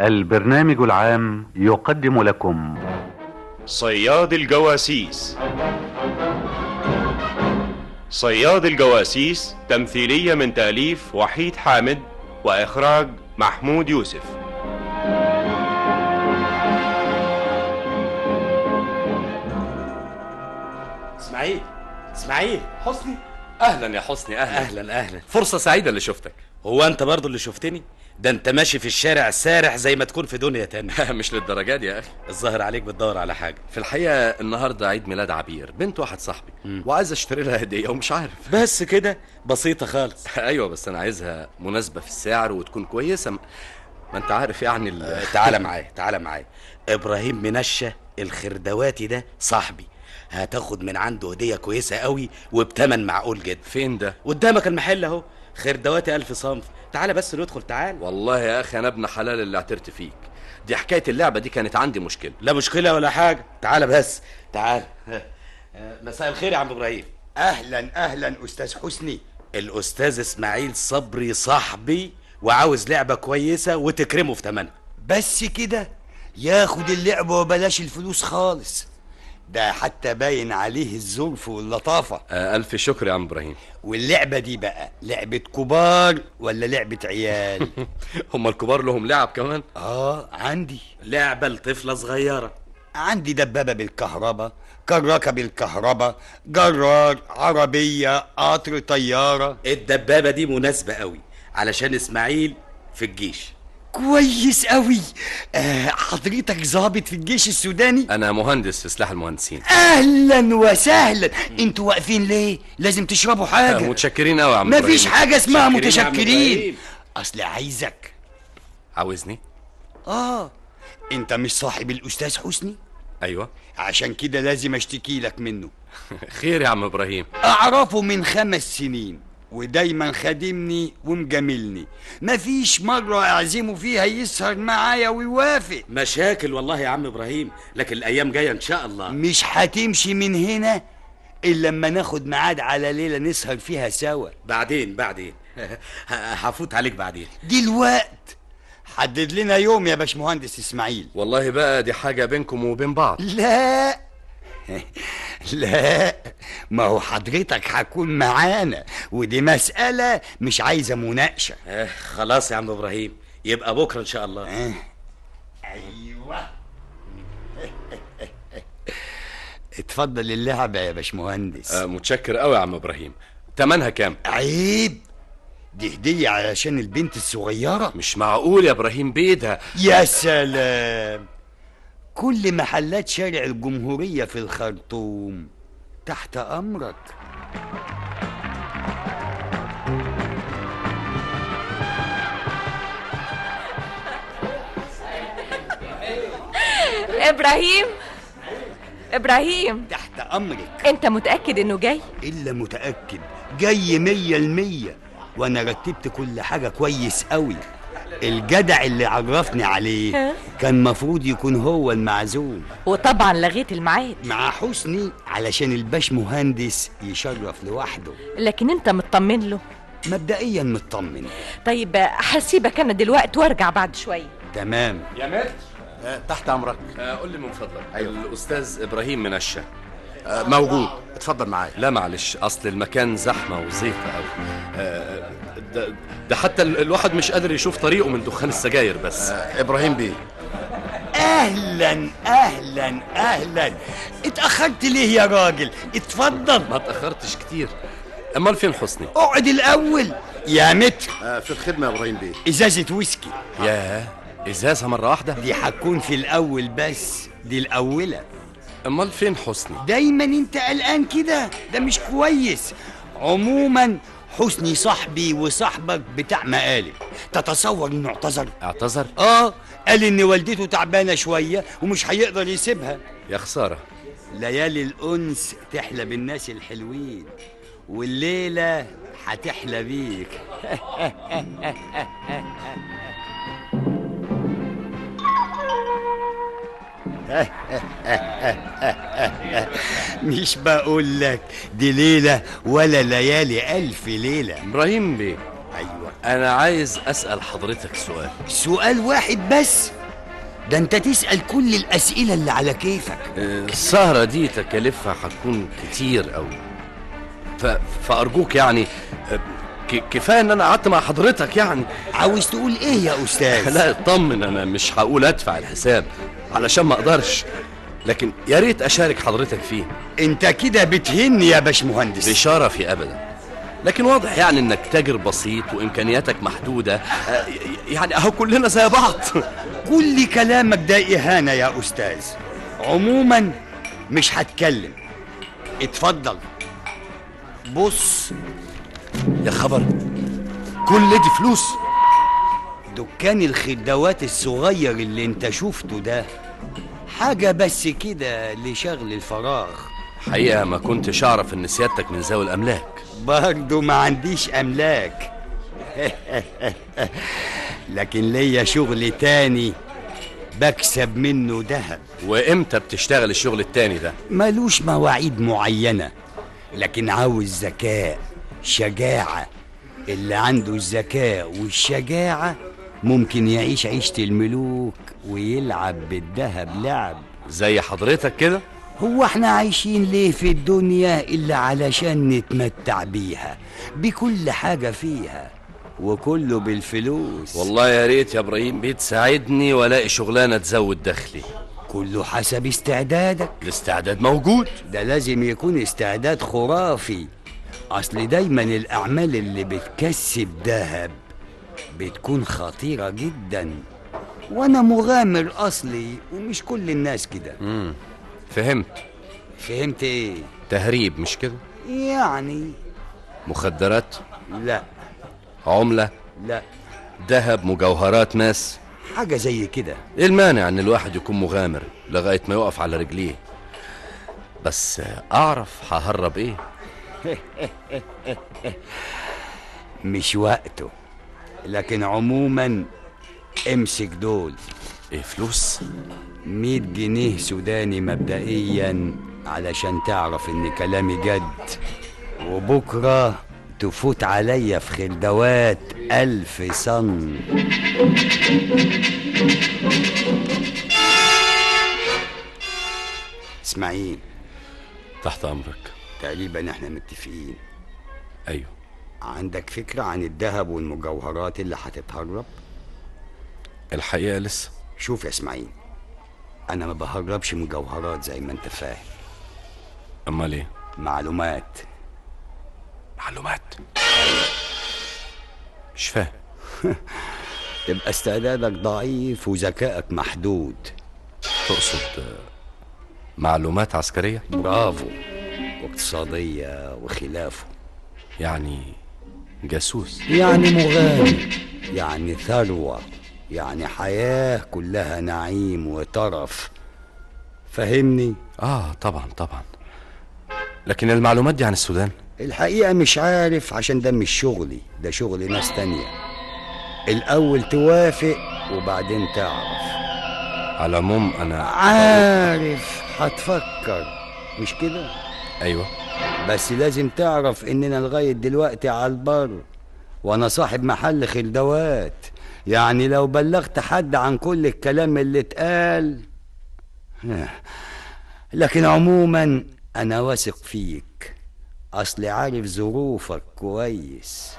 البرنامج العام يقدم لكم صياد الجواسيس صياد الجواسيس تمثيلية من تأليف وحيد حامد وإخراج محمود يوسف اسماعيل اسماعيل حسني اهلا يا حسني اهلا اهلا اهلا فرصه سعيده اللي شفتك هو انت برضو اللي شفتني ده انت ماشي في الشارع سارح زي ما تكون في دنيا تانية مش للدرجه دي يا اخي الظاهر عليك بتدور على حاجة في الحقيقه النهارده عيد ميلاد عبير بنت واحد صاحبي وعايز اشتري لها هديه ومش عارف بس كده بسيطة خالص ايوه بس انا عايزها مناسبه في السعر وتكون كويسه ما ما انت عارف يعني ال... آه، تعالى معايا تعالى معايا ابراهيم منشة الخردواتي ده صاحبي هتاخد من عنده هدية كويسة قوي وبتمن معقول جدا فين ده قدامك المحل اهو خردواتي ألف صنف تعالى بس ندخل تعال والله يا اخي انا ابن حلال اللي اعترت فيك دي حكايه اللعبه دي كانت عندي مشكله لا مشكلة ولا حاجة تعالى بس تعال آه، مساء الخير يا عم ابراهيم اهلا اهلا استاذ حسني الاستاذ اسماعيل صبري صاحبي وعاوز لعبة كويسة وتكرمه في تمنها بس كده ياخد اللعبة وبلاش الفلوس خالص ده حتى باين عليه الظرف واللطافة آه الف شكر يا عم ابراهيم واللعبة دي بقى لعبة كبار ولا لعبة عيال هم الكبار لهم لعب كمان اه عندي لعبة لطفلة صغيرة عندي دبابة بالكهرباء كراكة بالكهرباء جرار عربية قطر طيارة الدبابة دي مناسبة قوي علشان اسماعيل في الجيش كويس قوي آه حضرتك ظابط في الجيش السوداني انا مهندس في سلاح المهندسين اهلا وسهلا انتوا واقفين ليه لازم تشربوا آه حاجه متشكرين قوي يا عم مفيش إبراهيم. حاجه اسمها متشكرين يا عم متشكرين إبراهيم. اصل عايزك عاوزني اه انت مش صاحب الاستاذ حسني ايوه عشان كده لازم اشتكي لك منه خير يا عم ابراهيم اعرفه من خمس سنين ودايما خادمني ومجاملني مفيش مرة أعزمه فيها يسهر معايا ويوافق مشاكل والله يا عم ابراهيم لكن الايام جاية ان شاء الله مش هتمشي من هنا إلا لما ناخد ميعاد على ليلة نسهر فيها سوا بعدين بعدين ه- هفوت عليك بعدين دلوقت حدد لنا يوم يا باشمهندس اسماعيل والله بقى دي حاجه بينكم وبين بعض لا لا ما هو حضرتك هكون معانا ودي مسألة مش عايزة مناقشة آه خلاص يا عم ابراهيم يبقى بكرة ان شاء الله آه. ايوه اتفضل اللعبة يا باشمهندس آه متشكر قوي يا عم ابراهيم تمنها كام عيب دي هدية علشان البنت الصغيرة مش معقول يا ابراهيم بيدها يا سلام كل محلات شارع الجمهورية في الخرطوم تحت أمرك ابراهيم ابراهيم تحت أمرك انت متاكد انه جاي إلا متأكد جاي مية المية وأنا رتبت كل حاجة كويس قوي الجدع اللي عرفني عليه ها؟ كان مفروض يكون هو المعزوم وطبعا لغيت الميعاد مع حسني علشان الباش مهندس يشرف لوحده لكن انت مطمن له مبدئيا مطمن طيب هسيبك انا دلوقتي وارجع بعد شويه تمام يا مات تحت امرك آه قول لي من فضلك أيوة. الاستاذ ابراهيم منشا آه، موجود اتفضل معايا لا معلش اصل المكان زحمه وزيطه قوي آه ده, ده حتى ال- الواحد مش قادر يشوف طريقه من دخان السجاير بس آه، ابراهيم بيه اهلا اهلا اهلا اتاخرت ليه يا راجل اتفضل ما اتاخرتش كتير امال فين حسني اقعد الاول يا متر آه، في الخدمه يا ابراهيم بيه ازازه ويسكي ياه ازازه مره واحده دي هتكون في الاول بس دي الاولى امال فين حسني دايما انت قلقان كده ده مش كويس عموما حسني صاحبي وصاحبك بتاع مقالب تتصور انه اعتذر اعتذر اه قال ان والدته تعبانه شويه ومش هيقدر يسيبها يا خساره ليالي الأنس تحلى بالناس الحلوين والليلة هتحلى بيك مش بقول لك دي ليلة ولا ليالي ألف ليلة ابراهيم بيه أيوة انا عايز اسال حضرتك سؤال سؤال واحد بس ده انت تسأل كل الأسئلة اللي على كيفك آه، السهره دي تكاليفها هتكون كتير قوي ف... فارجوك يعني آه، ك... كفايه ان انا قعدت مع حضرتك يعني عاوز تقول ايه يا أستاذ لا اطمن انا مش هقول ادفع الحساب علشان ما اقدرش لكن يا ريت اشارك حضرتك فيه انت كده بتهني يا باشمهندس بشرفي ابدا لكن واضح يعني انك تاجر بسيط وامكانياتك محدوده آه، يعني اهو كلنا زي بعض كل كلامك ده إهانة يا أستاذ عموما مش هتكلم اتفضل بص يا خبر كل دي فلوس دكان الخدوات الصغير اللي انت شفته ده حاجة بس كده لشغل الفراغ حقيقه ما كنتش اعرف ان سيادتك من ذوي الاملاك برضه ما عنديش أملاك لكن ليا شغل تاني بكسب منه دهب وامتى بتشتغل الشغل التاني ده ملوش مواعيد معينة لكن عاوز ذكاء شجاعة اللي عنده الذكاء والشجاعة ممكن يعيش عيشة الملوك ويلعب بالذهب لعب زي حضرتك كده هو احنا عايشين ليه في الدنيا إلا علشان نتمتع بيها بكل حاجة فيها وكله بالفلوس والله يا ريت يا ابراهيم بيه تساعدني والاقي شغلانه تزود دخلي كله حسب استعدادك الاستعداد موجود ده لازم يكون استعداد خرافي اصل دايما الاعمال اللي بتكسب ذهب بتكون خطيره جدا وانا مغامر اصلي ومش كل الناس كده امم فهمت فهمت ايه تهريب مش كده يعني مخدرات لا عمله لا ذهب مجوهرات ناس حاجه زي كده ايه المانع ان الواحد يكون مغامر لغايه ما يقف على رجليه بس اعرف ههرب ايه مش وقته لكن عموما امسك دول ايه فلوس مية جنيه سوداني مبدئيا علشان تعرف ان كلامي جد وبكرة تفوت عليا في خلدوات ألف صن اسماعيل تحت امرك تقريبا احنا متفقين ايوه عندك فكرة عن الذهب والمجوهرات اللي هتتهرب الحقيقه لسه شوف يا اسماعيل انا ما بهربش مجوهرات زي ما انت فاهم امال ايه معلومات معلومات مش فاهم تبقى استعدادك ضعيف وذكائك محدود تقصد آه، معلومات عسكريه برافو واقتصادية وخلافه يعني جاسوس يعني مغامر يعني ثروة يعني حياة كلها نعيم وطرف فهمني اه طبعا طبعا لكن المعلومات دي عن السودان الحقيقة مش عارف عشان ده مش شغلي ده شغل ناس تانية الأول توافق وبعدين تعرف على العموم انا عارف هتفكر مش كده ايوه بس لازم تعرف اننا لغاية دلوقتي على البر وانا صاحب محل خلدوات يعني لو بلغت حد عن كل الكلام اللي اتقال لكن عموما انا واثق فيك اصلي عارف ظروفك كويس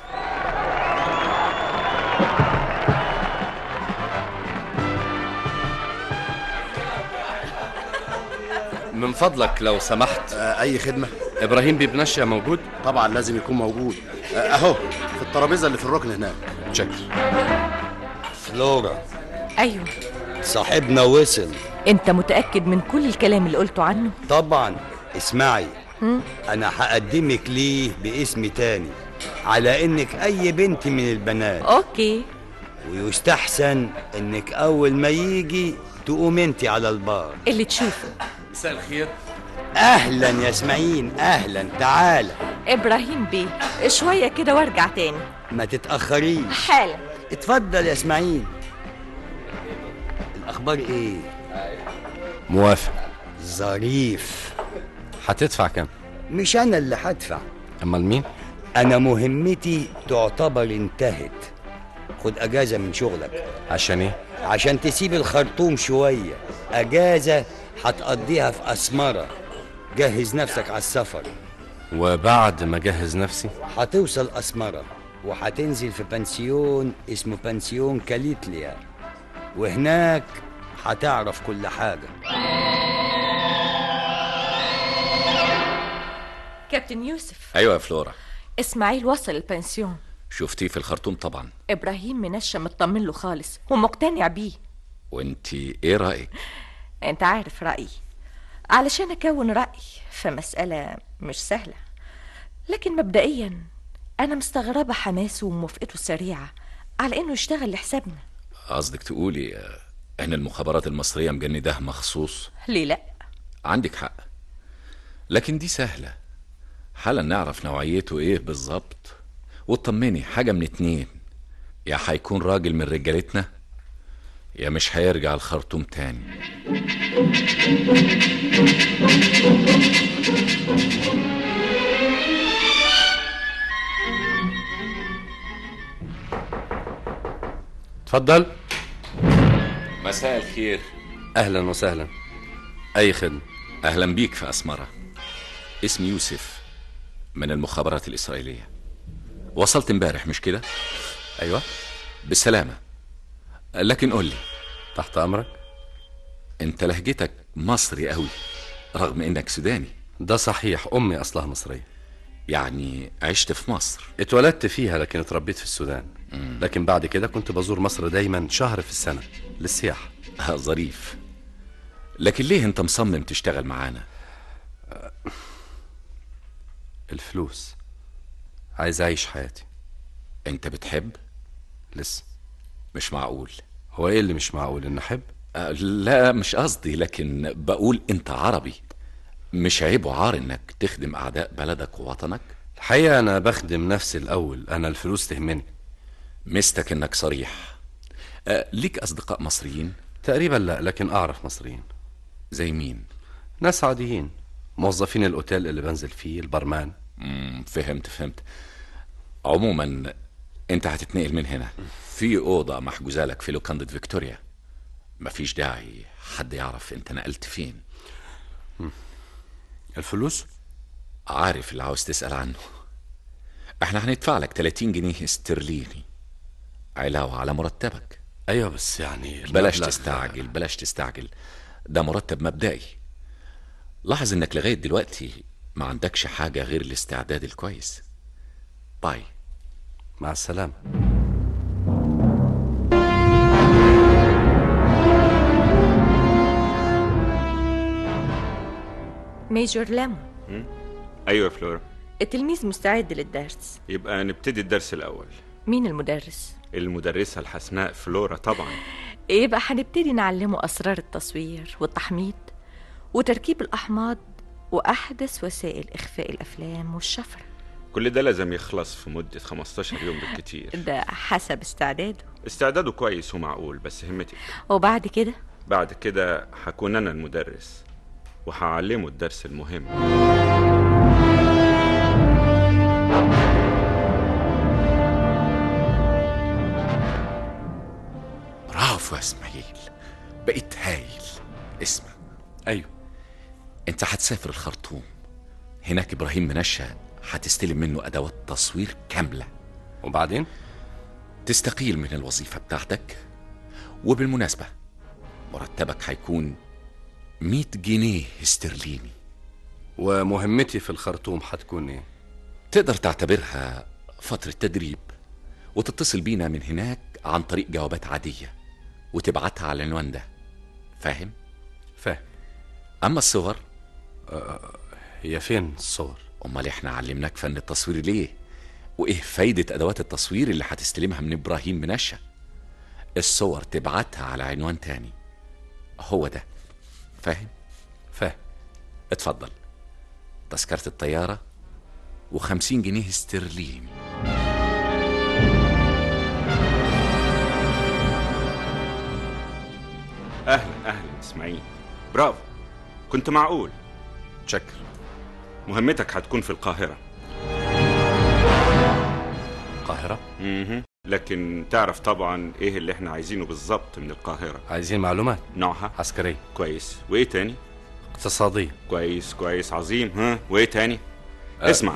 من فضلك لو سمحت آه، اي خدمه ابراهيم بيبنشا موجود طبعا لازم يكون موجود آه، اهو في الترابيزه اللي في الركن هناك شكرا فلورا ايوه صاحبنا وصل انت متاكد من كل الكلام اللي قلته عنه طبعا اسمعي انا هقدمك ليه باسم تاني على انك اي بنت من البنات اوكي ويستحسن انك اول ما يجي تقوم انت على البار اللي تشوفه مساء الخير اهلا يا اسماعيل اهلا تعال ابراهيم بيه شويه كده وارجع تاني ما تتاخريش حالا اتفضل يا اسماعيل الاخبار ايه موافق ظريف هتدفع كام مش انا اللي هدفع امال مين انا مهمتي تعتبر انتهت خد اجازه من شغلك عشان ايه عشان تسيب الخرطوم شويه اجازه هتقضيها في اسمره جهز نفسك على السفر وبعد ما اجهز نفسي هتوصل اسمره وهتنزل في بنسيون اسمه بنسيون كاليتليا وهناك هتعرف كل حاجه كابتن يوسف ايوه يا فلورا اسماعيل وصل البنسيون شفتيه في الخرطوم طبعا ابراهيم منشا مطمن له خالص ومقتنع بيه وانت ايه رايك انت عارف رأيي علشان اكون رأي في مسألة مش سهلة لكن مبدئيا انا مستغربة حماسه وموافقته السريعة على انه يشتغل لحسابنا قصدك تقولي آه، ان المخابرات المصريه مجنداه مخصوص ليه لا عندك حق لكن دي سهله حالا نعرف نوعيته ايه بالظبط وطمني حاجه من اتنين يا هيكون راجل من رجالتنا يا مش هيرجع الخرطوم تاني اتفضل مساء الخير اهلا وسهلا اي خدمه اهلا بيك في اسمره اسمي يوسف من المخابرات الاسرائيليه وصلت امبارح مش كده ايوه بالسلامه لكن قول لي تحت امرك انت لهجتك مصري قوي رغم انك سوداني ده صحيح امي اصلها مصريه يعني عشت في مصر اتولدت فيها لكن اتربيت في السودان لكن بعد كده كنت بزور مصر دايما شهر في السنه للسياحه آه، ظريف لكن ليه انت مصمم تشتغل معانا الفلوس عايز اعيش حياتي انت بتحب لسه مش معقول هو ايه اللي مش معقول ان احب آه، لا مش قصدي لكن بقول انت عربي مش عيب وعار انك تخدم اعداء بلدك ووطنك الحقيقه انا بخدم نفسي الاول انا الفلوس تهمني مستك انك صريح آه، ليك اصدقاء مصريين تقريبا لا لكن اعرف مصريين زي مين ناس عاديين موظفين الاوتيل اللي بنزل فيه البرمان مم، فهمت فهمت عموما انت هتتنقل من هنا في اوضه محجوزه لك في لوكاندة فيكتوريا مفيش داعي حد يعرف انت نقلت فين الفلوس عارف اللي عاوز تسأل عنه احنا هندفع لك 30 جنيه استرليني علاوة على مرتبك ايوه بس يعني بلاش المبلغ- تستعجل بلاش تستعجل ده مرتب مبدئي لاحظ انك لغاية دلوقتي ما عندكش حاجة غير الاستعداد الكويس باي مع السلامه ميجور لامو ايوه يا فلورا التلميذ مستعد للدرس يبقى نبتدي الدرس الاول مين المدرس المدرسه الحسناء فلورا طبعا يبقى هنبتدي نعلمه أسرار التصوير والتحميض وتركيب الأحماض وأحدث وسائل إخفاء الأفلام والشفرة كل ده لازم يخلص في مده 15 يوم بالكتير ده حسب استعداده استعداده كويس ومعقول بس همتك وبعد كده بعد كده هكون انا المدرس وهعلمه الدرس المهم برافو يا اسماعيل بقيت هايل اسمع ايوه انت هتسافر الخرطوم هناك ابراهيم منشا هتستلم منه ادوات تصوير كامله وبعدين تستقيل من الوظيفه بتاعتك وبالمناسبه مرتبك هيكون 100 جنيه استرليني ومهمتي في الخرطوم هتكون ايه تقدر تعتبرها فترة تدريب وتتصل بينا من هناك عن طريق جوابات عادية وتبعتها على العنوان ده فاهم؟ فاهم أما الصور هي فين الصور أمال إحنا علمناك فن التصوير ليه؟ وإيه فايدة أدوات التصوير اللي هتستلمها من إبراهيم منشا؟ الصور تبعتها على عنوان تاني هو ده فاهم؟ فاهم اتفضل تذكرة الطيارة وخمسين جنيه استرليني اهلا اهلا اسماعيل برافو كنت معقول تشكر مهمتك هتكون في القاهره القاهره مهم. لكن تعرف طبعا ايه اللي احنا عايزينه بالظبط من القاهرة عايزين معلومات نوعها عسكرية كويس وايه تاني اقتصادية كويس كويس عظيم ها وايه تاني أه. اسمع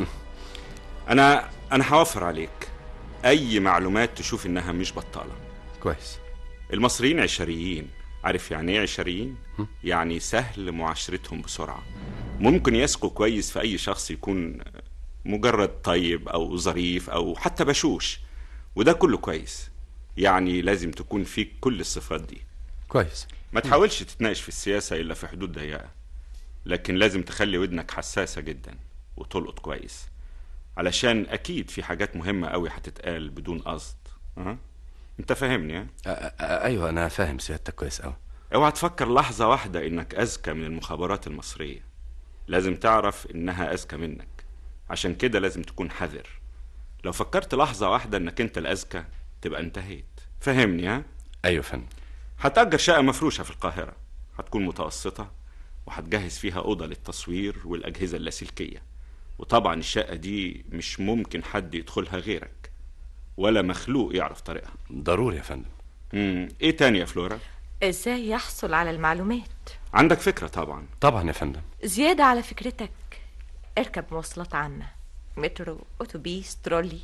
انا انا هوفر عليك اي معلومات تشوف انها مش بطالة كويس المصريين عشريين عارف يعني ايه عشريين يعني سهل معاشرتهم بسرعة ممكن يثقوا كويس في اي شخص يكون مجرد طيب او ظريف او حتى بشوش وده كله كويس يعني لازم تكون فيك كل الصفات دي كويس ما تحاولش تتناقش في السياسة إلا في حدود ضيقة لكن لازم تخلي ودنك حساسة جدا وتلقط كويس علشان أكيد في حاجات مهمة أوي هتتقال بدون قصد أه؟ أنت فاهمني ها؟ أ- أ- ايوه انا فاهم سيادتك كويس قوي اوعى تفكر لحظة واحدة إنك أذكى من المخابرات المصرية لازم تعرف إنها أذكى منك عشان كده لازم تكون حذر لو فكرت لحظة واحدة إنك أنت الأذكى تبقى انتهيت فهمني ها؟ ايوه فندم هتأجر شقة مفروشة في القاهرة هتكون متوسطة وهتجهز فيها أوضة للتصوير والأجهزة اللاسلكية وطبعا الشقة دي مش ممكن حد يدخلها غيرك ولا مخلوق يعرف طريقها ضروري يا فندم مم. ايه تاني يا فلورا ازاي يحصل على المعلومات عندك فكرة طبعا طبعا يا فندم زيادة على فكرتك اركب مواصلات عامة مترو أتوبيس ترولي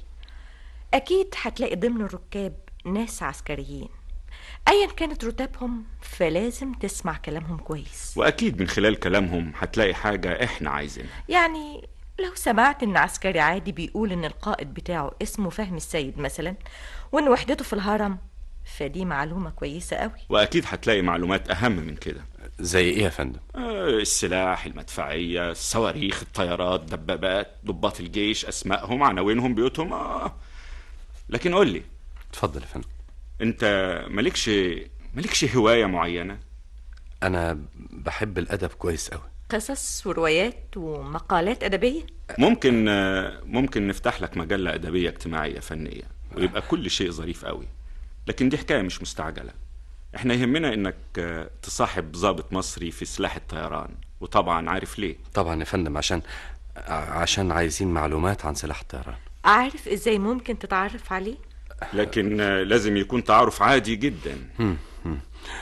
أكيد هتلاقي ضمن الركاب ناس عسكريين أيا كانت رتبهم فلازم تسمع كلامهم كويس وأكيد من خلال كلامهم هتلاقي حاجة إحنا عايزينها يعني لو سمعت إن عسكري عادي بيقول إن القائد بتاعه اسمه فهمي السيد مثلا وإن وحدته في الهرم فدي معلومة كويسة قوي وأكيد هتلاقي معلومات أهم من كده زي ايه يا فندم آه، السلاح المدفعية الصواريخ الطيارات دبابات ضباط الجيش أسمائهم عناوينهم بيوتهم آه. لكن قول لي اتفضل يا فندم أنت مالكش مالكش هواية معينة انا بحب الادب كويس قوي قصص وروايات ومقالات أدبية ممكن آه، ممكن نفتح لك مجلة أدبية اجتماعية فنية ويبقى كل شيء ظريف قوي لكن دي حكاية مش مستعجلة احنا يهمنا انك آه، تصاحب ضابط مصري في سلاح الطيران وطبعا عارف ليه طبعا يا فندم عشان ع- عشان عايزين معلومات عن سلاح الطيران عارف إزاي ممكن تتعرف عليه لكن آه، لازم يكون تعارف عادي جدا هم، هم.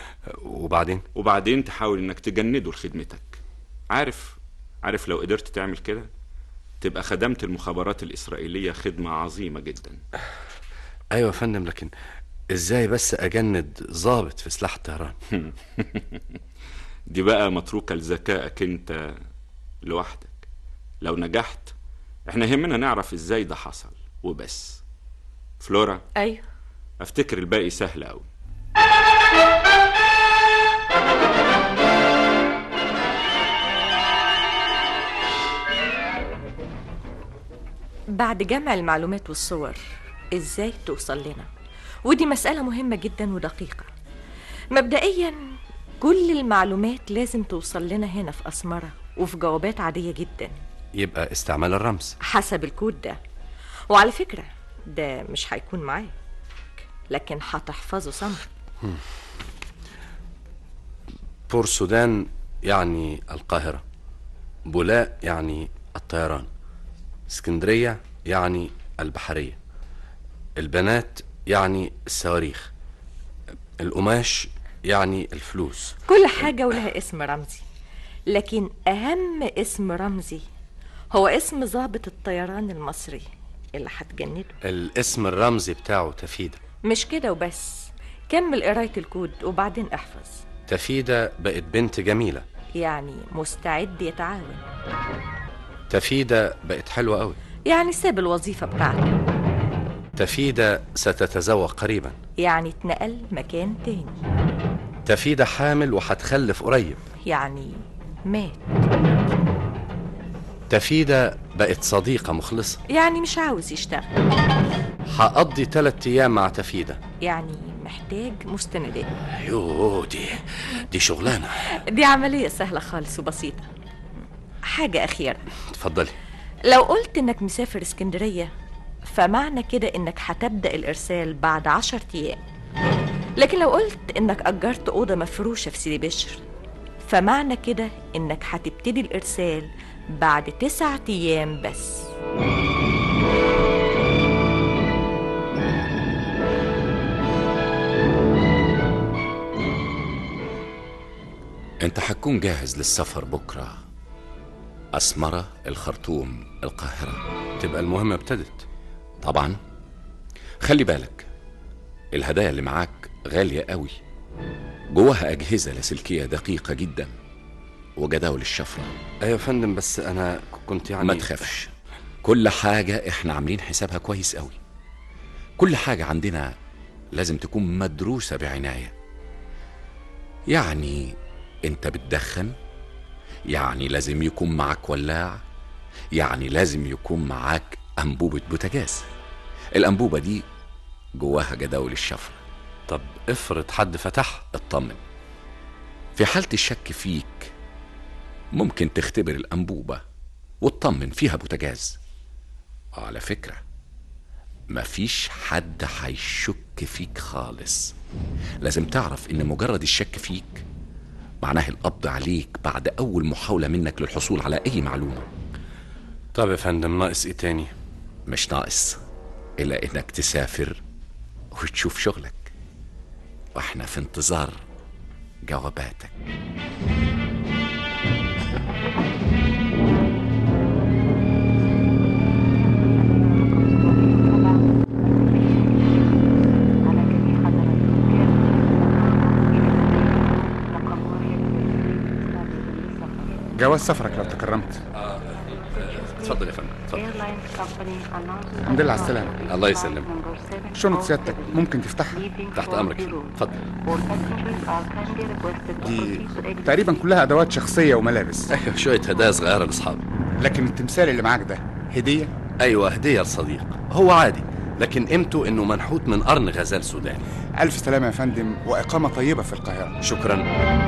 وبعدين وبعدين تحاول انك تجنده لخدمتك عارف عارف لو قدرت تعمل كده تبقى خدمت المخابرات الإسرائيلية خدمة عظيمة جدا ايوه يا فندم لكن ازاي بس اجند ضابط في سلاح الطيران دي بقى متروكة لذكائك انت لوحدك لو نجحت احنا يهمنا نعرف ازاي ده حصل وبس فلورا أيوه افتكر الباقي سهل قوي بعد جمع المعلومات والصور ازاي توصل لنا ودي مسألة مهمة جدا ودقيقة مبدئيا كل المعلومات لازم توصل لنا هنا في أسمرة وفي جوابات عادية جدا يبقى استعمال الرمز حسب الكود ده وعلى فكرة ده مش هيكون معاك لكن هتحفظه صم بور سودان يعني القاهرة بولاء يعني الطيران اسكندرية يعني البحرية البنات يعني الصواريخ القماش يعني الفلوس كل حاجة ولها اسم رمزي لكن أهم اسم رمزي هو اسم ضابط الطيران المصري اللي هتجنده الاسم الرمزي بتاعه تفيدة مش كده وبس كمل قراية الكود وبعدين احفظ تفيدة بقت بنت جميلة يعني مستعد يتعاون تفيدة بقت حلوة قوي يعني ساب الوظيفة بتاعته تفيدة ستتزوج قريبا يعني اتنقل مكان تاني تفيدة حامل وهتخلف قريب يعني مات تفيدة بقت صديقة مخلصة يعني مش عاوز يشتغل هقضي تلات أيام مع تفيدة يعني محتاج مستندات يوه دي دي شغلانة دي عملية سهلة خالص وبسيطة حاجة أخيرة اتفضلي لو قلت إنك مسافر اسكندرية فمعنى كده إنك هتبدأ الإرسال بعد عشر أيام لكن لو قلت إنك أجرت أوضة مفروشة في سيدي بشر فمعنى كده إنك هتبتدي الإرسال بعد تسعة أيام بس انت هتكون جاهز للسفر بكرة أسمرة الخرطوم القاهرة تبقى المهمة ابتدت طبعا خلي بالك الهدايا اللي معاك غالية قوي جواها أجهزة لاسلكية دقيقة جدا وجداول الشفرة ايوه يا فندم بس انا كنت يعني ما تخافش كل حاجة احنا عاملين حسابها كويس قوي كل حاجة عندنا لازم تكون مدروسة بعناية يعني انت بتدخن يعني لازم يكون معاك ولاع يعني لازم يكون معاك أنبوبة بوتاجاز الأنبوبة دي جواها جداول الشفرة طب افرض حد فتحها اطمن في حالة الشك فيك ممكن تختبر الأنبوبة وتطمن فيها بوتاجاز على فكرة مفيش حد هيشك فيك خالص لازم تعرف ان مجرد الشك فيك معناه القبض عليك بعد اول محاولة منك للحصول على اي معلومة طب يا فندم ناقص ايه تاني مش ناقص الا انك تسافر وتشوف شغلك واحنا في انتظار جواباتك جواز سفرك لو تكرمت اتفضل يا فندم اتفضل الحمد لله على السلامة الله يسلمك شنط سيادتك ممكن تفتحها تحت امرك يا فندم. اتفضل دي تقريبا كلها ادوات شخصية وملابس ايوه شوية هدايا صغيرة لاصحابي لكن التمثال اللي معاك ده هدية ايوه هدية لصديق هو عادي لكن قيمته انه منحوت من قرن غزال سوداني ألف سلامة يا فندم وإقامة طيبة في القاهرة شكرا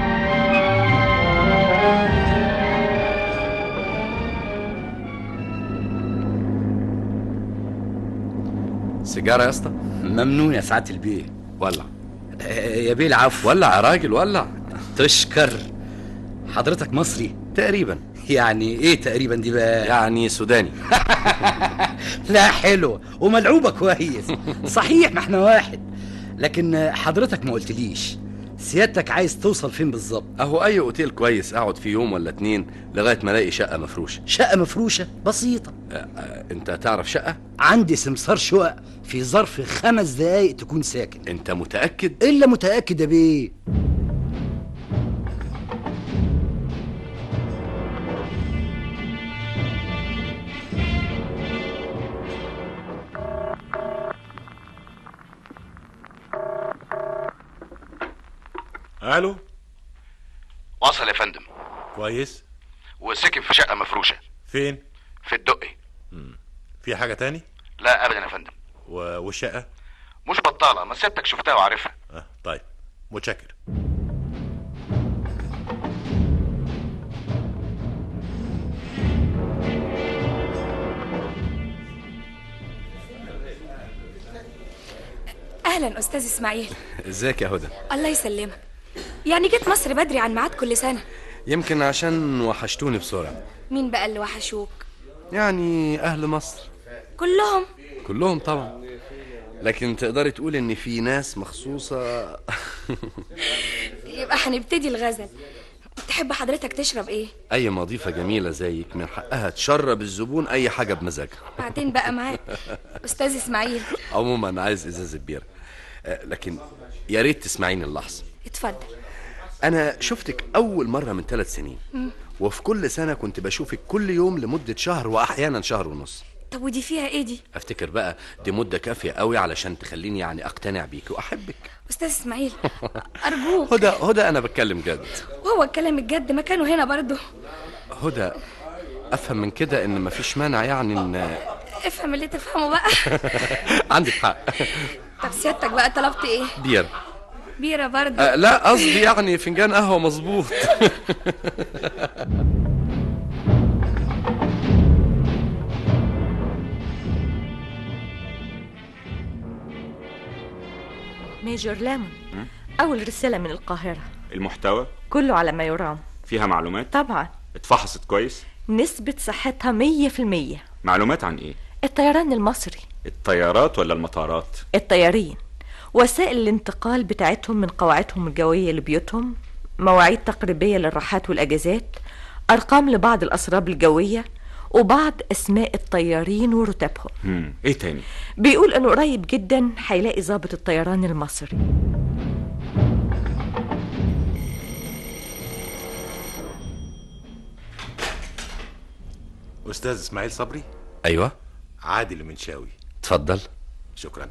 سيجارة يا اسطى ممنوع يا سعادة البيه ولع آه، يا بيه العفو ولع يا راجل ولع تشكر حضرتك مصري تقريبا يعني ايه تقريبا دي بقى يعني سوداني لا حلو وملعوبة كويس صحيح ما احنا واحد لكن حضرتك ما قلتليش سيادتك عايز توصل فين بالظبط اهو اي اوتيل كويس اقعد فيه يوم ولا اتنين لغايه ما الاقي شقه مفروشه شقة مفروشة بسيطة أه، أه، انت تعرف شقه عندي سمسار شقق في ظرف خمس دقايق تكون ساكن انت متاكد الا متأكد يا بيه الو وصل يا فندم كويس وسكن في شقه مفروشه فين في الدقي في حاجه تاني لا ابدا يا فندم و... والشقه مش بطاله ما سيادتك شفتها وعارفها آه طيب متشكر اهلا استاذ اسماعيل ازيك يا هدى الله يسلمك يعني جيت مصر بدري عن ميعاد كل سنه يمكن عشان وحشتوني بسرعه مين بقى اللي وحشوك يعني اهل مصر كلهم كلهم طبعا لكن تقدري تقول ان في ناس مخصوصه يبقى هنبتدي الغزل تحب حضرتك تشرب ايه اي مضيفه جميله زيك من حقها تشرب الزبون اي حاجه بمزاجها بعدين بقى معاك استاذ اسماعيل عموما عايز ازازه بيره آه، لكن يا ريت تسمعيني اللحظه اتفضل انا شفتك اول مره من ثلاث سنين مم. وفي كل سنه كنت بشوفك كل يوم لمده شهر واحيانا شهر ونص طب ودي فيها ايه دي افتكر بقى دي مده كافيه قوي علشان تخليني يعني اقتنع بيك واحبك استاذ اسماعيل ارجوك هدى هدى انا بتكلم جد وهو الكلام الجد مكانه هنا برضه هدى افهم من كده ان مفيش مانع يعني ان افهم اللي تفهمه بقى عندك حق طب سيادتك بقى طلبت ايه بير بيره برضه أه لا قصدي يعني فنجان قهوه مظبوط ميجور لامون أول رسالة من القاهرة المحتوى كله على ما يرام فيها معلومات طبعا اتفحصت كويس نسبة صحتها مية في المية معلومات عن ايه الطيران المصري الطيارات ولا المطارات الطيارين وسائل الانتقال بتاعتهم من قواعدهم الجوية لبيوتهم مواعيد تقريبية للراحات والأجازات أرقام لبعض الأسراب الجوية وبعض أسماء الطيارين ورتبهم مم. ايه تاني بيقول إنه قريب جدا هيلاقي ضابط الطيران المصري استاذ اسماعيل صبري ايوه عادل المنشاوي اتفضل شكرا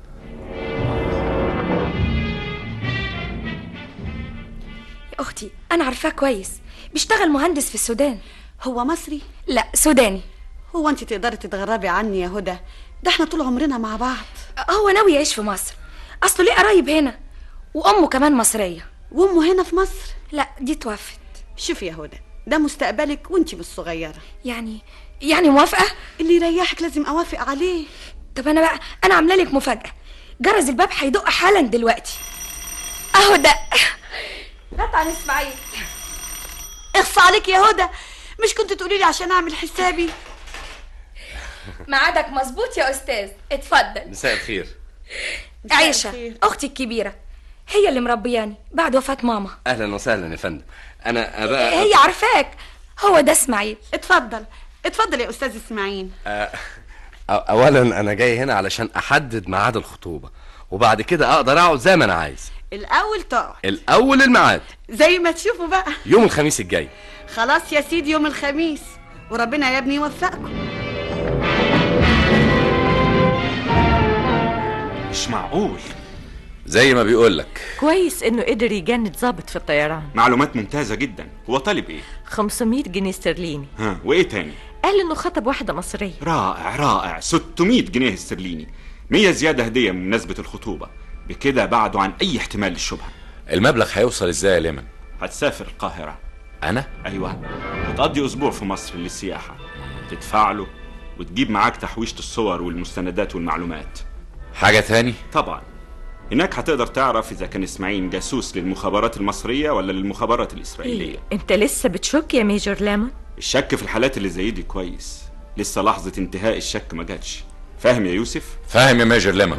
يا اختي انا عارفاه كويس بيشتغل مهندس في السودان هو مصري لا سوداني هو انت تقدري تتغربي عني يا هدى ده احنا طول عمرنا مع بعض هو ناوي يعيش في مصر اصله ليه قرايب هنا وامه كمان مصريه وامه هنا في مصر لا دي توفت شوفي يا هدى ده مستقبلك وانت مش صغيره يعني يعني موافقه اللي يريحك لازم اوافق عليه طب انا بقى انا عامله لك مفاجاه جرس الباب هيدق حالا دلوقتي اهو ده هات عن اسماعيل اخص عليك يا هدى مش كنت تقولي لي عشان اعمل حسابي ميعادك مظبوط يا استاذ اتفضل مساء الخير عيشه اختي الكبيره هي اللي مربياني بعد وفاه ماما اهلا وسهلا يا فندم انا بقى هي عارفاك هو ده اسماعيل اتفضل اتفضل يا استاذ اسماعيل آه، اولا انا جاي هنا علشان احدد ميعاد الخطوبه وبعد كده اقدر اقعد زي ما انا عايز الاول تقعد الاول الميعاد زي ما تشوفوا بقى يوم الخميس الجاي خلاص يا سيدي يوم الخميس وربنا يا ابني يوفقكم مش معقول زي ما بيقولك كويس إنه قدر يجند ضابط في الطيران معلومات ممتازة جدا هو طالب ايه 500 جنيه استرليني ها وايه تاني قال إنه خطب واحدة مصرية رائع رائع 600 جنيه استرليني 100 زيادة هدية بمناسبة الخطوبة بكده بعده عن أي احتمال للشبهة المبلغ هيوصل ازاي يا ليمن هتسافر القاهرة انا أيوة هتقضي أسبوع في مصر للسياحة تدفع له وتجيب معاك تحويشة الصور والمستندات والمعلومات حاجة تاني طبعا هناك هتقدر تعرف إذا كان إسماعيل جاسوس للمخابرات المصرية ولا للمخابرات الإسرائيلية إيه أنت لسه بتشك يا ميجور لامون الشك في الحالات اللي زي دي كويس لسه لحظة انتهاء الشك ما جاتش فاهم يا يوسف؟ فاهم يا ميجر ليمون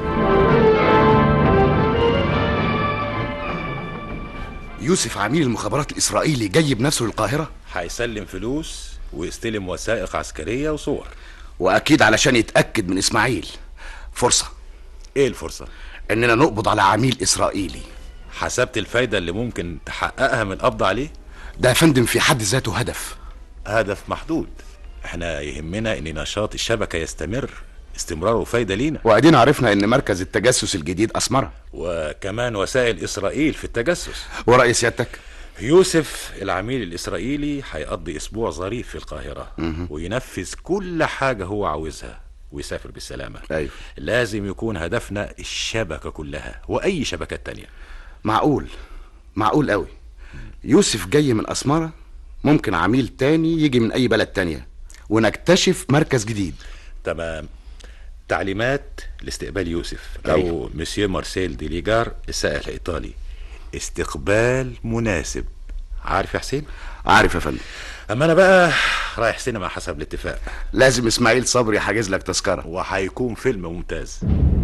يوسف عميل المخابرات الإسرائيلي جاي بنفسه للقاهرة هيسلم فلوس ويستلم وثائق عسكرية وصور وأكيد علشان يتأكد من إسماعيل فرصة ايه الفرصة؟ إننا نقبض على عميل إسرائيلي حسبت الفايدة اللي ممكن تحققها من القبض عليه؟ ده يا فندم في حد ذاته هدف هدف محدود احنا يهمنا ان نشاط الشبكة يستمر استمراره فايدة لينا وأدينا عرفنا إن مركز التجسس الجديد أسمرة وكمان وسائل إسرائيل في التجسس ورأي سيادتك يوسف العميل الإسرائيلي هيقضي أسبوع ظريف في القاهرة مهم. وينفذ كل حاجة هو عاوزها ويسافر بالسلامة أيوه لازم يكون هدفنا الشبكة كلها وأي شبكات تانية معقول معقول قوي يوسف جاي من أسمرة ممكن عميل تاني يجي من أي بلد تانية ونكتشف مركز جديد تمام تعليمات لاستقبال يوسف أو أيوه. مسيو مارسيل دي ليجار السائح الإيطالي استقبال مناسب عارف يا حسين؟ عارف يا فندم أما أنا بقى رايح سينما حسب الاتفاق لازم إسماعيل صبري حاجز لك تذكرة وهيكون فيلم ممتاز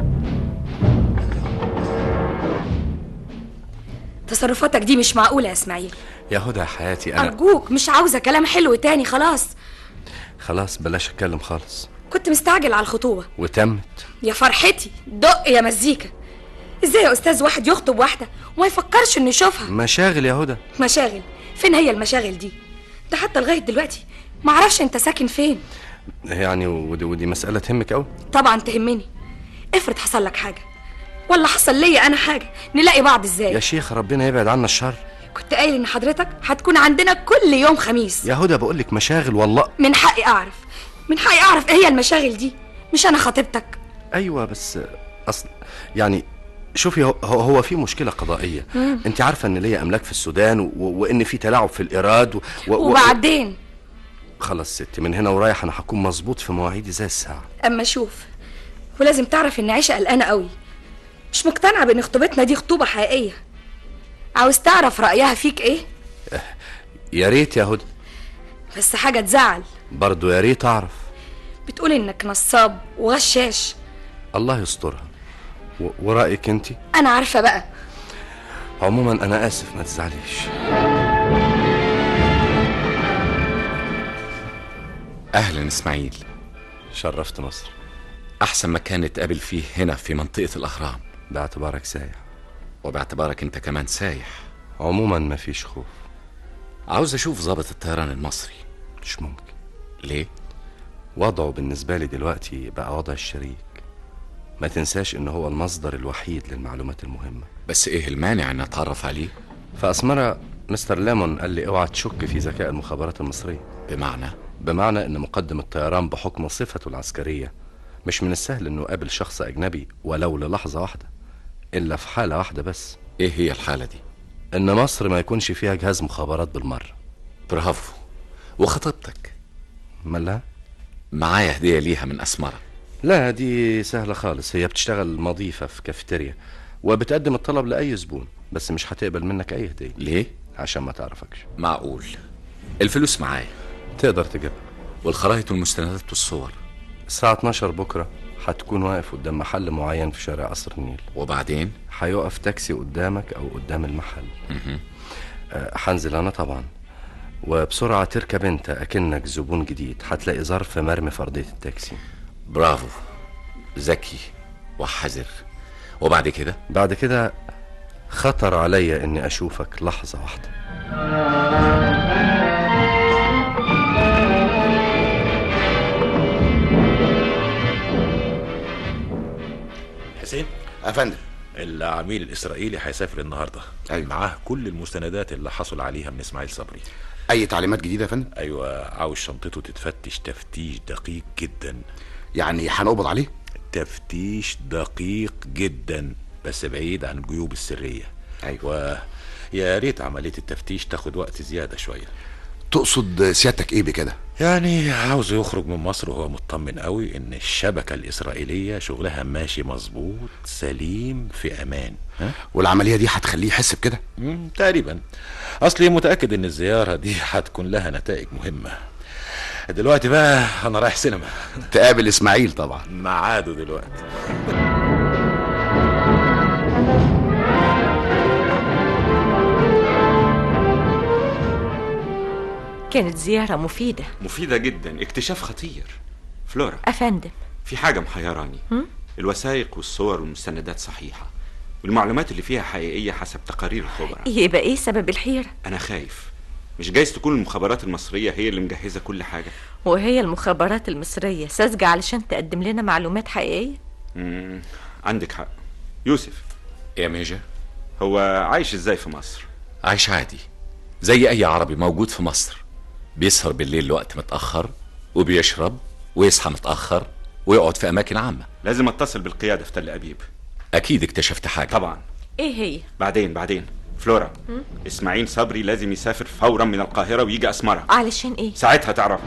تصرفاتك دي مش معقوله يا اسماعيل يا هدى يا حياتي انا ارجوك مش عاوزه كلام حلو تاني خلاص خلاص بلاش اتكلم خالص كنت مستعجل على الخطوبه وتمت يا فرحتي دق يا مزيكا ازاي يا استاذ واحد يخطب واحده وما يفكرش انه يشوفها مشاغل يا هدى مشاغل فين هي المشاغل دي ده حتى لغايه دلوقتي معرفش انت ساكن فين يعني ودي, ودي مسألة تهمك أوي طبعا تهمني افرض حصل لك حاجه ولا حصل ليا انا حاجه نلاقي بعض ازاي يا شيخ ربنا يبعد عنا الشر كنت قايل ان حضرتك هتكون عندنا كل يوم خميس يا هدى بقول لك مشاغل والله من حقي اعرف من حقي اعرف ايه هي المشاغل دي مش انا خطيبتك ايوه بس اصل يعني شوفي هو, هو هو في مشكله قضائيه مم. انت عارفه ان ليا املاك في السودان و... وان في تلاعب في الايراد و... و... وبعدين خلاص ستي من هنا ورايح انا هكون مظبوط في مواعيدي زي الساعه اما شوف ولازم تعرف ان عيشه قلقانه قوي مش مقتنعه بان خطوبتنا دي خطوبه حقيقيه عاوز تعرف رايها فيك ايه يا ريت يا هدى بس حاجه تزعل برضه يا ريت اعرف بتقول انك نصاب وغشاش الله يسترها و... ورايك انت انا عارفه بقى عموما انا اسف ما تزعليش اهلا اسماعيل شرفت مصر احسن مكان نتقابل فيه هنا في منطقه الاهرام باعتبارك سايح وباعتبارك انت كمان سايح عموما مفيش خوف عاوز اشوف ضابط الطيران المصري مش ممكن ليه وضعه بالنسبة لي دلوقتي بقى وضع الشريك ما تنساش ان هو المصدر الوحيد للمعلومات المهمة بس ايه المانع ان اتعرف عليه فأسمرة مستر ليمون قال لي اوعى تشك في ذكاء المخابرات المصرية بمعنى بمعنى ان مقدم الطيران بحكم صفته العسكرية مش من السهل انه يقابل شخص اجنبي ولو للحظة واحدة الا في حالة واحدة بس ايه هي الحالة دي ان مصر ما يكونش فيها جهاز مخابرات بالمرة برافو وخطيبتك مالها معايا هدية ليها من أسمرة لا دي سهلة خالص هي بتشتغل مضيفة في كافيتيريا وبتقدم الطلب لأي زبون بس مش هتقبل منك أي هدية ليه؟ عشان ما تعرفكش معقول الفلوس معايا تقدر تجيبها والخرائط والمستندات والصور الساعة 12 بكرة هتكون واقف قدام محل معين في شارع قصر النيل وبعدين هيقف تاكسي قدامك أو قدام المحل مهم. آه، هنزل أنا طبعا وبسرعة تركب أنت أكنك زبون جديد هتلاقي ظرف مرمي في أرضية التاكسي برافو ذكي وحذر وبعد كده بعد كده خطر عليا إني أشوفك لحظة واحدة حسين افندم العميل الاسرائيلي هيسافر النهارده أيوة. معاه كل المستندات اللي حصل عليها من اسماعيل صبري اي تعليمات جديده يا فندم ايوه عاوز شنطته تتفتش تفتيش دقيق جدا يعني هنقبض عليه تفتيش دقيق جدا بس بعيد عن الجيوب السريه ايوه ويا ريت عمليه التفتيش تاخد وقت زياده شويه تقصد سيادتك ايه بكده يعني عاوز يخرج من مصر وهو مطمن قوي ان الشبكه الاسرائيليه شغلها ماشي مظبوط سليم في امان ها والعمليه دي هتخليه يحس بكده مم، تقريبا اصلي متاكد ان الزياره دي هتكون لها نتائج مهمه دلوقتي بقى انا رايح سينما تقابل اسماعيل طبعا ميعاده دلوقتي كانت زيارة مفيدة مفيدة جدا اكتشاف خطير فلورا أفندم في حاجة محيراني هم؟ الوثائق والصور والمستندات صحيحة والمعلومات اللي فيها حقيقية حسب تقارير الخبراء يبقى إيه سبب الحيرة أنا خايف مش جايز تكون المخابرات المصرية هي اللي مجهزة كل حاجة وهي المخابرات المصرية ساذجة علشان تقدم لنا معلومات حقيقية مم. عندك حق يوسف يا ميجر هو عايش ازاي في مصر عايش عادي زي أي عربي موجود في مصر بيسهر بالليل لوقت متأخر وبيشرب ويصحى متأخر ويقعد في أماكن عامة لازم اتصل بالقيادة في تل أبيب أكيد اكتشفت حاجة طبعا إيه هي بعدين بعدين فلورا هم؟ اسماعيل صبري لازم يسافر فورا من القاهرة ويجي أسمرة علشان إيه ساعتها تعرف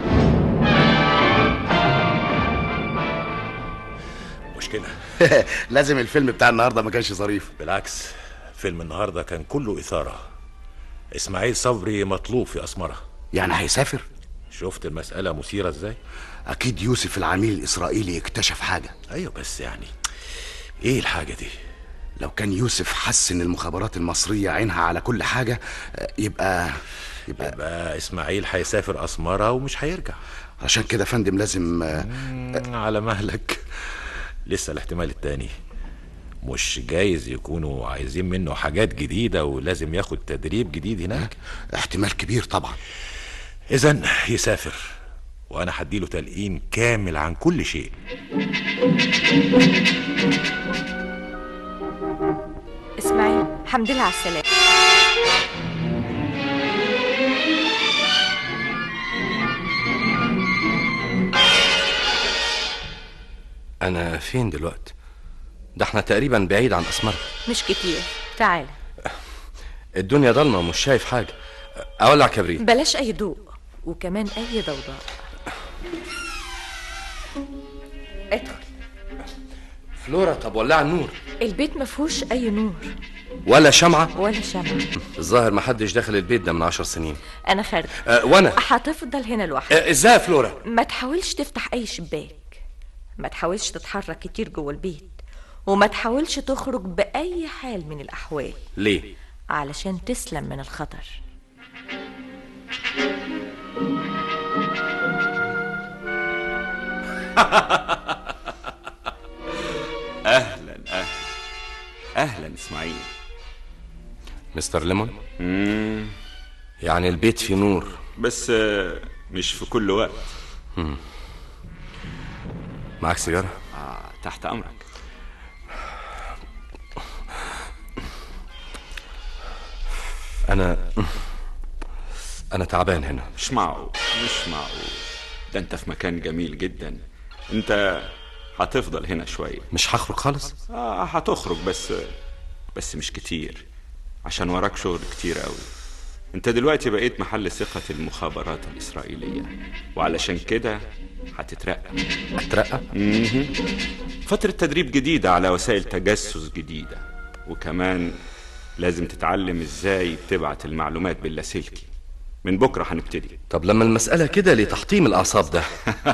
مشكله لازم الفيلم بتاع النهارده ما كانش ظريف بالعكس فيلم النهارده كان كله اثاره اسماعيل صبري مطلوب في اسمره يعني هيسافر شفت المساله مثيره ازاي اكيد يوسف العميل الاسرائيلي اكتشف حاجه ايوه بس يعني ايه الحاجه دي لو كان يوسف حس ان المخابرات المصريه عينها على كل حاجه آه، يبقى يبقى, يبقى اسماعيل هيسافر اسمره ومش هيرجع عشان كده يا فندم لازم آه، مم، على مهلك لسه الاحتمال التاني مش جايز يكونوا عايزين منه حاجات جديدة ولازم ياخد تدريب جديد هناك احتمال كبير طبعا إذا يسافر وأنا هديله تلقين كامل عن كل شيء إسماعيل الحمد لله على السلامة أنا فين دلوقتي ده احنا تقريبا بعيد عن أسمرة مش كتير تعال الدنيا ضلمة ومش شايف حاجة أولع كبريت بلاش أي ضوء وكمان أي ضوضاء ادخل فلورا طب ولع النور البيت ما فيهوش أي نور ولا شمعة ولا شمع الظاهر ما حدش دخل البيت ده من عشر سنين أنا خارجة أه وأنا هتفضل هنا لوحدك أه ازاي يا فلورا ما تحاولش تفتح أي شباك ما تحاولش تتحرك كتير جوه البيت وما تحاولش تخرج بأي حال من الأحوال ليه علشان تسلم من الخطر اهلا اهلا اهلا اسماعيل مستر ليمون مم. يعني البيت فيه نور بس آه، مش في كل وقت مم. معاك سيجارة؟ آه تحت امرك أنا أنا تعبان هنا مش معقول مش معقول ده انت في مكان جميل جدا انت هتفضل هنا شويه مش هخرج خالص اه هتخرج بس بس مش كتير عشان وراك شغل كتير قوي انت دلوقتي بقيت محل ثقة المخابرات الإسرائيلية وعلشان كده هتترقى أترقى؟ مهم. فترة تدريب جديدة على وسائل تجسس جديدة وكمان لازم تتعلم ازاي تبعت المعلومات باللاسلكي من بكرة هنبتدي طب لما المسألة كده لتحطيم الأعصاب ده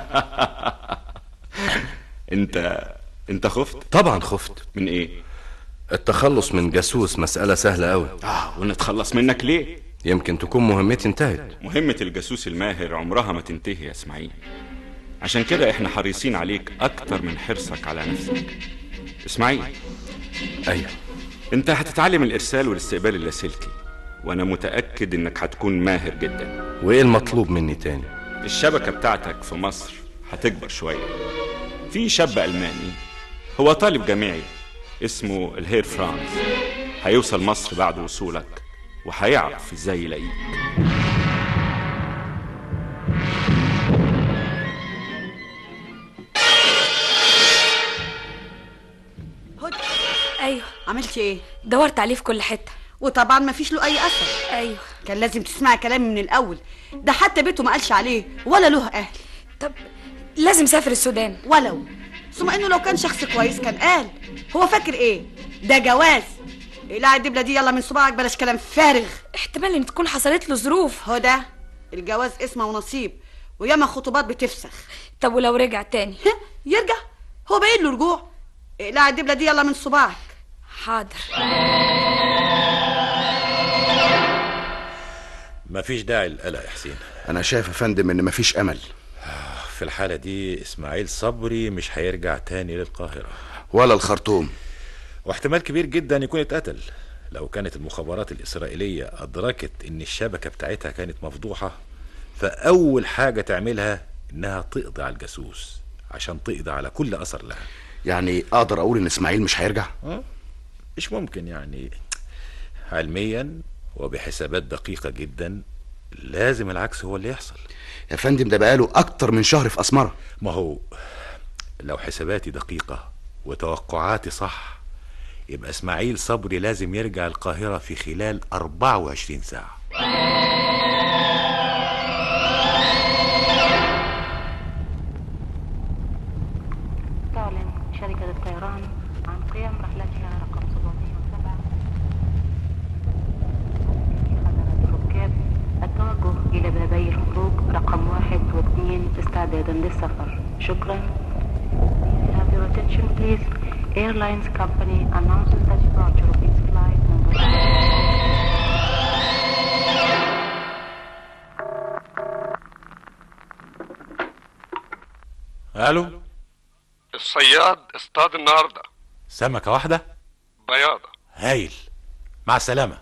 انت انت خفت طبعا خفت من ايه التخلص من جاسوس مسألة سهلة أوي اه ونتخلص منك ليه يمكن تكون مهمتي انتهت مهمة الجاسوس الماهر عمرها ما تنتهي يا اسماعيل عشان كده احنا حريصين عليك اكتر من حرصك على نفسك اسماعيل ايوه انت هتتعلم الارسال والاستقبال اللاسلكي وانا متأكد انك هتكون ماهر جدا وإيه المطلوب مني تاني الشبكة بتاعتك في مصر هتكبر شوية في شاب ألماني هو طالب جامعي اسمه الهير فرانز هيوصل مصر بعد وصولك وهيعرف ازاي يلاقيك هدى ايوه عملتي ايه دورت عليه في كل حته وطبعا ما فيش له اي اثر ايوه كان لازم تسمعي كلامي من الاول ده حتى بيته ما قالش عليه ولا له اهل طب لازم سافر السودان ولو ثم انه لو كان شخص كويس كان قال هو فاكر ايه ده جواز اقلعي الدبله دي يلا من صباعك بلاش كلام فارغ احتمال ان تكون حصلت له ظروف هو ده الجواز اسمه ونصيب وياما خطوبات بتفسخ طب ولو رجع تاني يرجع هو باين له رجوع اقلعي الدبله دي يلا من صباعك حاضر مفيش داعي للقلق يا حسين انا شايف يا فندم ان مفيش امل في الحالة دي اسماعيل صبري مش هيرجع تاني للقاهرة ولا الخرطوم واحتمال كبير جدا يكون اتقتل لو كانت المخابرات الإسرائيلية أدركت إن الشبكة بتاعتها كانت مفضوحة فأول حاجة تعملها إنها تقضي على الجاسوس عشان تقضي على كل أثر لها يعني اقدر اقول ان اسماعيل مش هيرجع أه؟ مش ممكن يعني علميا وبحسابات دقيقة جدا لازم العكس هو اللي يحصل يا فندم ده بقاله اكتر من شهر في اسمره ما هو لو حساباتي دقيقة وتوقعاتي صح يبقى اسماعيل صبري لازم يرجع القاهرة في خلال 24 ساعة تعلن شركة الطيران عن قيام رحلتها رقم 707 حضرة الركاب التوجه إلى بابي الخروج رقم واحد واثنين استعدادا للسفر شكرا May I have your attention please Airlines company announces the departure of its flight number ألو الصياد اصطاد النهارده سمكة واحدة بياضة هايل مع السلامة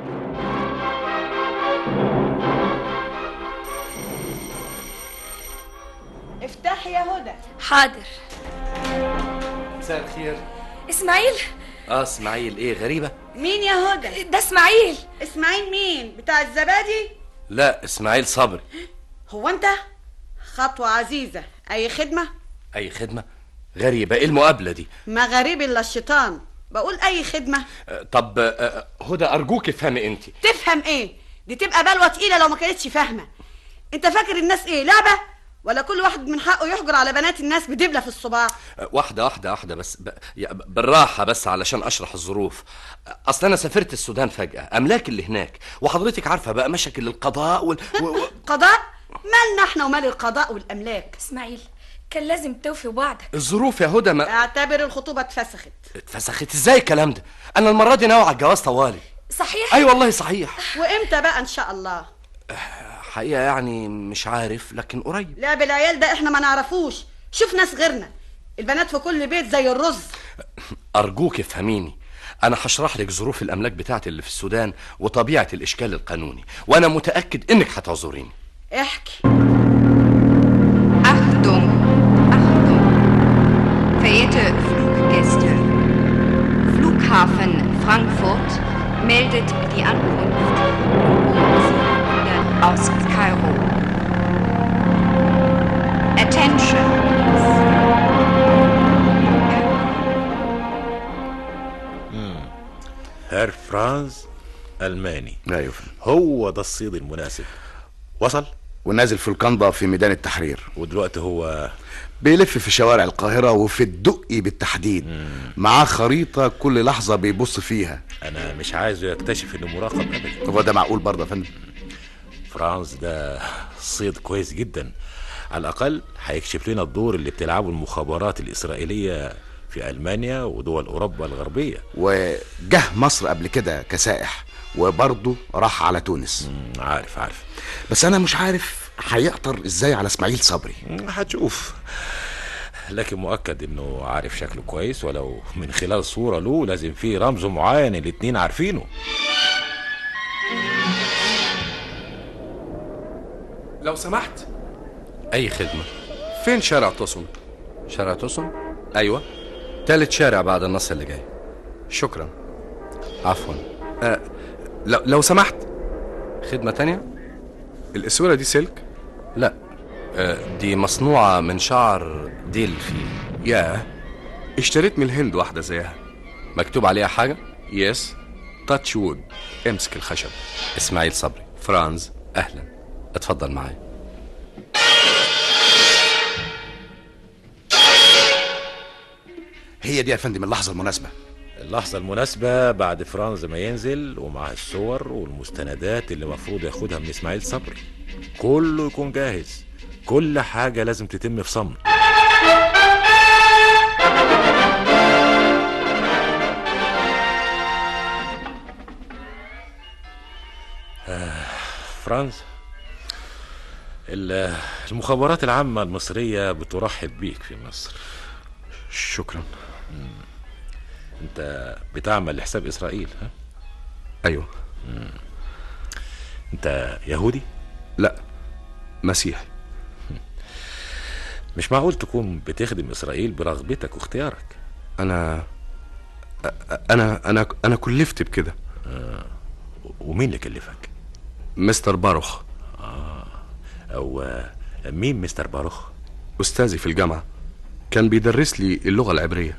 افتحي يا هدى حاضر مساء الخير اسماعيل اه اسماعيل ايه غريبة مين يا هدى ده اسماعيل اسماعيل مين بتاع الزبادي لا اسماعيل صبري هو انت خطوة عزيزة اي خدمة اي خدمة غريبة ايه المقابلة دي ما غريب الا الشيطان بقول اي خدمة آه، طب آه، هدى ارجوك افهمي انت تفهم ايه دي تبقى بلوة تقيلة لو ما كانتش فاهمة انت فاكر الناس ايه لعبة ولا كل واحد من حقه يحجر على بنات الناس بدبلة في الصباع آه، واحدة واحدة واحدة بس ب... يا- ب- بالراحة بس علشان اشرح الظروف آه، اصل انا سافرت السودان فجأة املاك اللي هناك وحضرتك عارفة بقى مشاكل القضاء وال... و... و... قضاء مالنا احنا ومال القضاء والاملاك اسماعيل كان لازم توفي وعدك الظروف يا هدى ما اعتبر الخطوبة اتفسخت اتفسخت ازاي الكلام ده انا المرة دي ناوي على الجواز طوالي صحيح اي والله صحيح وامتى بقى ان شاء الله حقيقة يعني مش عارف لكن قريب لعب العيال ده احنا ما نعرفوش شوف ناس غيرنا البنات في كل بيت زي الرز أرجوك افهميني أنا هشرح لك ظروف الأملاك بتاعتي اللي في السودان وطبيعة الإشكال القانوني وأنا متأكد إنك هتعذريني احكي Achtung, Achtung. Verehrte Fluggäste, Flughafen Frankfurt meldet die Ankunft aus Kairo. Attention. هير فرانز الماني ايوه هو ده الصيد المناسب وصل ونازل في القنبة في ميدان التحرير ودلوقتي هو بيلف في شوارع القاهرة وفي الدقي بالتحديد معاه خريطة كل لحظة بيبص فيها انا مش عايزه يكتشف انه مراقب ابدا هو ده معقول برضه يا فندم فرانز ده صيد كويس جدا على الاقل هيكشف لنا الدور اللي بتلعبه المخابرات الاسرائيليه في المانيا ودول اوروبا الغربيه وجه مصر قبل كده كسائح وبرضه راح على تونس عارف عارف بس انا مش عارف هيقطر ازاي على اسماعيل صبري هتشوف لكن مؤكد انه عارف شكله كويس ولو من خلال صورة له لازم في رمز معين الاتنين عارفينه لو سمحت أي خدمة فين شارع توسن شارع توسن أيوة تالت شارع بعد النص اللي جاي شكرا عفوا أه لو, لو سمحت خدمة تانية الأسورة دي سلك لا أه دي مصنوعة من شعر ديلفي ياه اشتريت من الهند واحدة زيها مكتوب عليها حاجة يس تاتش وود امسك الخشب اسماعيل صبري فرانز أهلا اتفضل معايا هي دي يا فندم اللحظة المناسبة اللحظة المناسبة بعد فرانز ما ينزل ومعاه الصور والمستندات اللي المفروض ياخدها من اسماعيل صبري كله يكون جاهز كل حاجة لازم تتم في صمت آه، فرانز ال- المخابرات العامة المصرية بترحب بيك في مصر شكرا انت بتعمل لحساب اسرائيل ها ايوه انت يهودي لا مسيحي مش معقول تكون بتخدم اسرائيل برغبتك واختيارك انا انا انا انا كلفت بكده ومين اللي كلفك مستر باروخ او آه، مين مستر باروخ استاذي في الجامعه كان بيدرس لي اللغه العبريه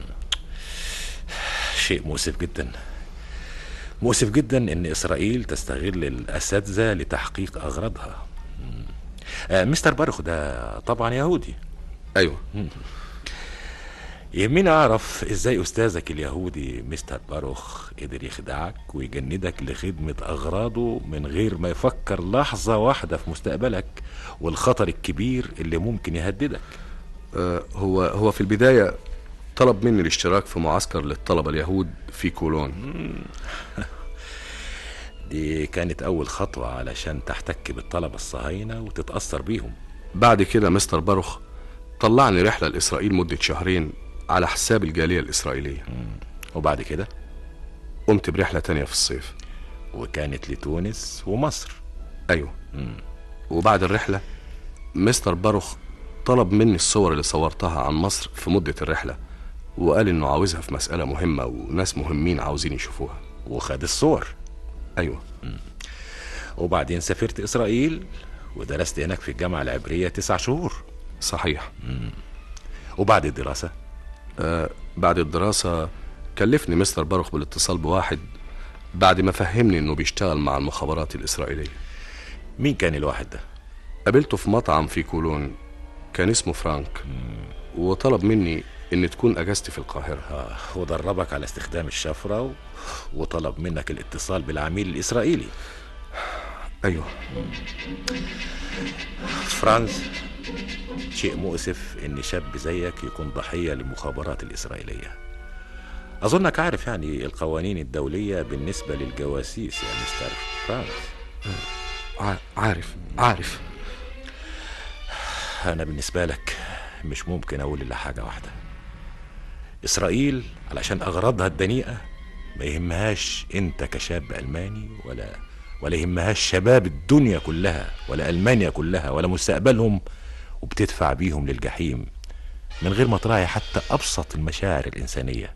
شيء مؤسف جدا مؤسف جدا ان اسرائيل تستغل الاساتذه لتحقيق اغراضها مم. آه، مستر باروخ ده طبعا يهودي ايوه يهمني اعرف ازاي استاذك اليهودي مستر باروخ قدر يخدعك ويجندك لخدمة اغراضه من غير ما يفكر لحظة واحدة في مستقبلك والخطر الكبير اللي ممكن يهددك آه هو هو في البدايه طلب مني الاشتراك في معسكر للطلبه اليهود في كولون دي كانت اول خطوة علشان تحتك بالطلبة الصهاينة وتتأثر بيهم بعد كده مستر باروخ طلعني رحله لاسرائيل مده شهرين على حساب الجاليه الاسرائيليه وبعد كده قمت برحله تانية في الصيف وكانت لتونس ومصر ايوه وبعد الرحله مستر باروخ طلب مني الصور اللي صورتها عن مصر في مده الرحله وقال انه عاوزها في مساله مهمه وناس مهمين عاوزين يشوفوها وخد الصور ايوه وبعدين سافرت اسرائيل ودرست هناك في الجامعة العبرية تسع شهور صحيح وبعد الدراسة آه بعد الدراسة كلفني مستر باروخ بالاتصال بواحد بعد ما فهمني انه بيشتغل مع المخابرات الإسرائيلية مين كان الواحد ده؟ قابلته في مطعم في كولون كان اسمه فرانك وطلب مني ان تكون اجازتي في القاهرة آه ودربك على استخدام الشفرة و... وطلب منك الاتصال بالعميل الإسرائيلي ايوه فرانز شيء مؤسف ان شاب زيك يكون ضحية للمخابرات الإسرائيلية أظنك عارف يعني القوانين الدولية بالنسبة للجواسيس يا مستر فرانز ع- عارف عارف أنا بالنسبة لك مش ممكن اقول الا حاجه واحده اسرائيل علشان اغراضها الدنيئه ما يهمهاش انت كشاب الماني ولا ولا يهمهاش شباب الدنيا كلها ولا المانيا كلها ولا مستقبلهم وبتدفع بيهم للجحيم من غير ما تراعي حتى ابسط المشاعر الانسانيه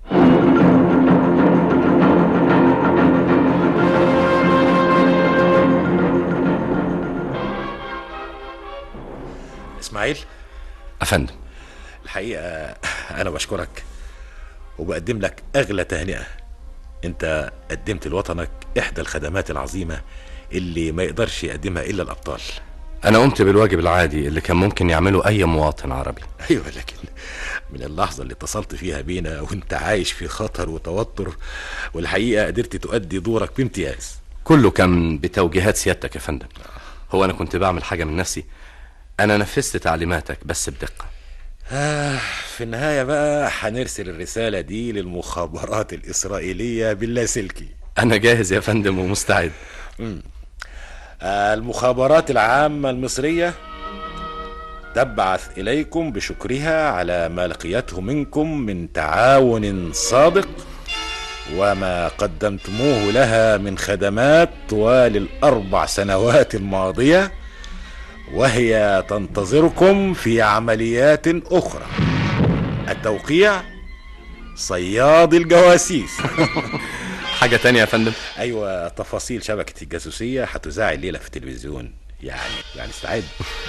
اسماعيل افندم الحقيقه انا بشكرك وبقدم لك اغلى تهنئه انت قدمت لوطنك احدى الخدمات العظيمه اللي ما يقدرش يقدمها الا الابطال انا قمت بالواجب العادي اللي كان ممكن يعمله اي مواطن عربي ايوه لكن من اللحظه اللي اتصلت فيها بينا وانت عايش في خطر وتوتر والحقيقه قدرت تؤدي دورك بامتياز كله كان بتوجيهات سيادتك يا فندم هو انا كنت بعمل حاجه من نفسي انا نفذت تعليماتك بس بدقه آه في النهايه بقى هنرسل الرساله دي للمخابرات الاسرائيليه باللاسلكي انا جاهز يا فندم ومستعد مم. آه، المخابرات العامة المصرية تبعث إليكم بشكرها على ما لقيته منكم من تعاون صادق وما قدمتموه لها من خدمات طوال الأربع سنوات الماضية وهي تنتظركم في عمليات أخرى التوقيع صياد الجواسيس حاجه تانية يا فندم ايوه تفاصيل شبكه الجاسوسيه هتذاع الليله في التلفزيون يعني يعني استعد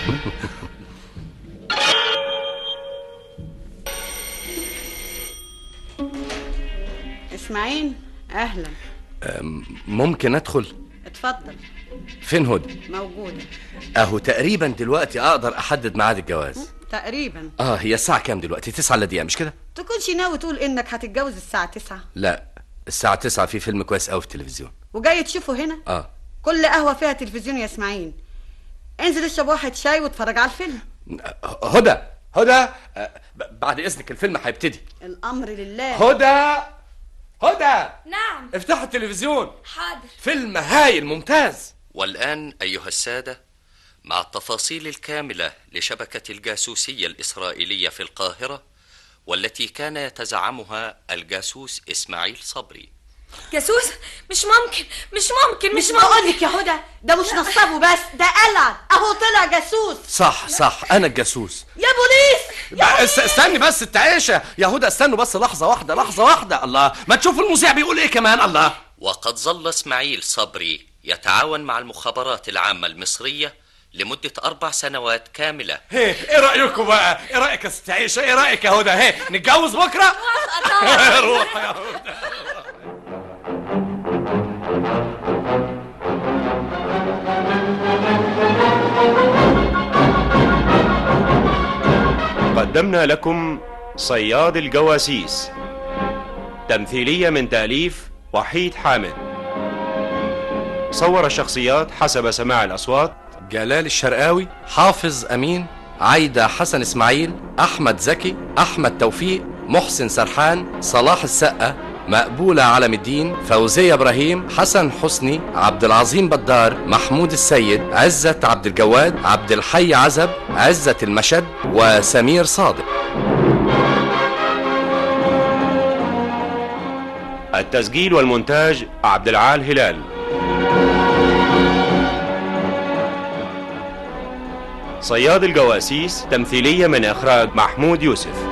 اسماعيل اهلا أم، ممكن ادخل اتفضل فين هدى موجوده اهو تقريبا دلوقتي اقدر احدد ميعاد الجواز تقريبا اه هي الساعه كام دلوقتي تسعة الا دقيقه مش كده تكونش ناوي تقول انك هتتجوز الساعه 9 لا الساعه تسعة في فيلم كويس قوي في التلفزيون وجاي تشوفه هنا اه كل قهوه فيها تلفزيون يا اسماعيل انزل اشرب واحد شاي واتفرج على الفيلم هدى هدى آه، ب- بعد اذنك الفيلم هيبتدي الامر لله هدى هدى نعم افتحوا التلفزيون حاضر فيلم هايل ممتاز والآن أيها السادة مع التفاصيل الكاملة لشبكة الجاسوسية الإسرائيلية في القاهرة والتي كان يتزعمها الجاسوس إسماعيل صبري جاسوس مش ممكن مش ممكن مش, مش ممكن بقول لك يا هدى ده مش نصاب وبس ده قلع اهو طلع جاسوس صح صح انا الجاسوس يا بوليس بقى است- استني بس التعيشة يا هدى استنوا بس لحظة واحدة لحظة واحدة الله ما تشوفوا المذيع بيقول ايه كمان الله وقد ظل إسماعيل صبري يتعاون مع المخابرات العامة المصرية لمدة أربع سنوات كاملة ايه ايه رأيكم بقى ايه رأيك يا ست عيشة ايه رأيك يا هدى ايه نتجوز بكرة روح يا هدى قدمنا لكم صياد الجواسيس تمثيلية من تأليف وحيد حامد صور الشخصيات حسب سماع الأصوات جلال الشرقاوي حافظ امين عايدة حسن اسماعيل احمد زكي احمد توفيق محسن سرحان صلاح السقا مقبولة علم الدين فوزية ابراهيم حسن حسني عبد العظيم بدار محمود السيد عزت عبد الجواد عبد الحي عزب عزت المشد وسمير صادق التسجيل والمونتاج عبد العال هلال صياد الجواسيس تمثيلية من إخراج محمود يوسف